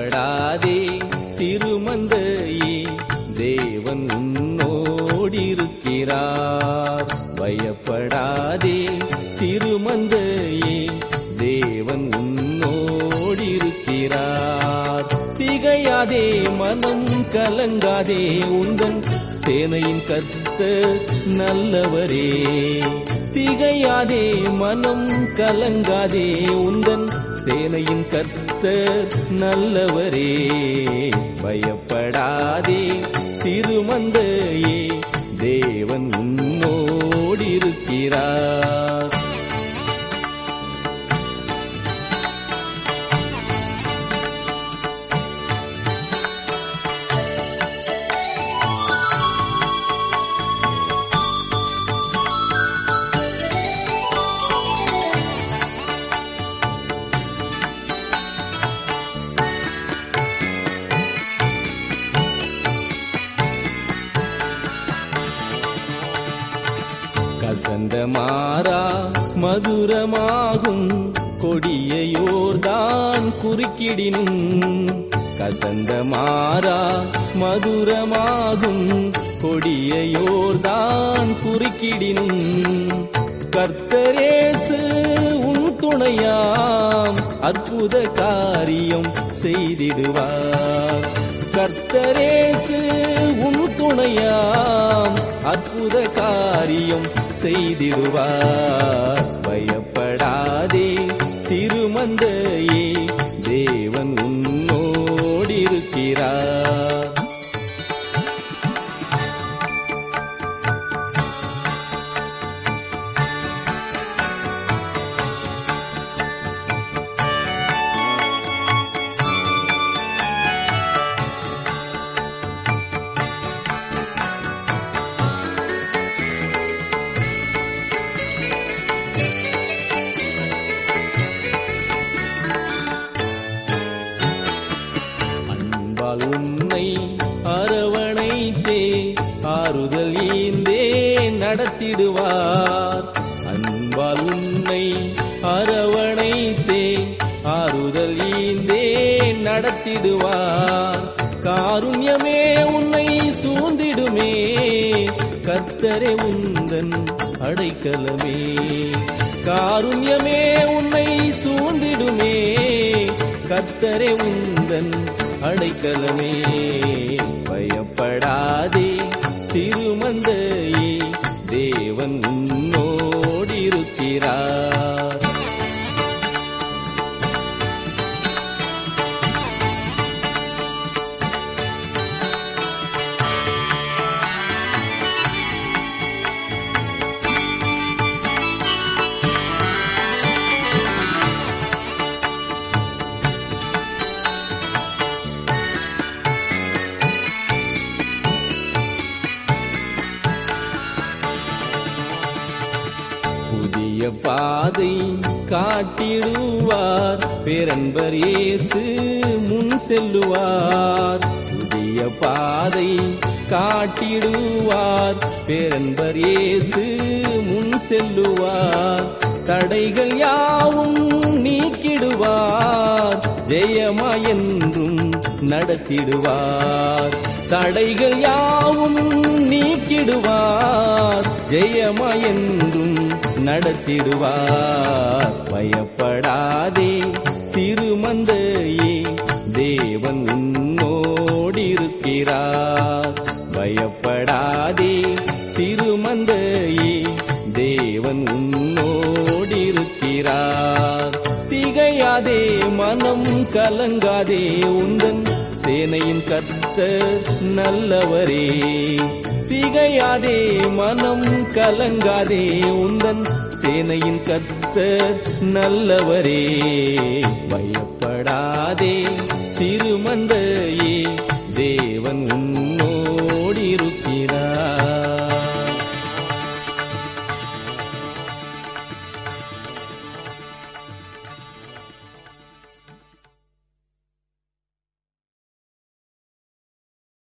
பயப்படாதே சிறுமந்தையே தேவன் உன்னோடிருக்கிறார் பயப்படாதே சிறுமந்தையே தேவன் உன்னோடிருக்கிறார் திகையாதே மனம் கலங்காதே உந்தன் சேனையின் கர்த்த நல்லவரே திகையாதே மனம் கலங்காதே உந்தன் சேனையின் கர்த்தர் நல்லவரே பயப்படாதே திருமந்தையே தேவன் உன்னோடிருக்கிறார் கசந்த மாறா மதுரமாகும் கொடியோர்தான் குறுக்கிடினும் கசந்த மாறா மதுரமாகும் கொடியோர்தான் குறுக்கிடினும் கர்த்தரேசு உன் துணையாம் அற்புத காரியம் செய்திடுவார் கர்த்தரேசு உன் துணையாம் அற்புத காரியம் செய்திடுவார் பயப்படாதே திருமந்தையே தேவன் உன்னோடிருக்கிறார் அன்பால் உன்னை அரவணைத்தே ஆறுதல் ஈந்தே நடத்திடுவார் அன்பால் உன்னை அரவணைத்தே ஆறுதல் ஈந்தே நடத்திடுவார் காருண்யமே உன்னை சூழ்ந்திடுமே கர்த்தரே உந்தன் அடைக்கலமே காருண்யமே உன்னை சூழ்ந்திடுமே கர்த்தரே உந்தன் அடைக்கலமே பயப்படாதே திருமந்தையே தேவன் உன்னோடிருக்கிறார் புதிய பாதை காட்டிடுவார் பேரன்பர் இயேசு முன் செல்லுவார் புதிய பாதை காட்டிடுவார் பேரன்பர் இயேசு முன் செல்லுவார் தடைகள் யாவும் நீக்கிடுவார் ஜெயமா என்றும் நடத்திடுவார் தடைகள் யாவும் நீக்கிடுவார் ஜெயமா என்றும் நடத்திடுவார் பயப்படாதே சிறுமந்தையே தேவன் உன்னோடிருக்கிறார் பயப்படாதே சிறுமந்தையே தேவன் உன்னோடிருக்கிறார் திகையாதே மனம் கலங்காதே உந்தன் சேனையின் கர்த்தர் நல்லவரே திகையாதே மனம் கலங்காதே உந்தன் சேனையின் கர்த்தர் நல்லவரே பயப்படாதே சிறுமந்த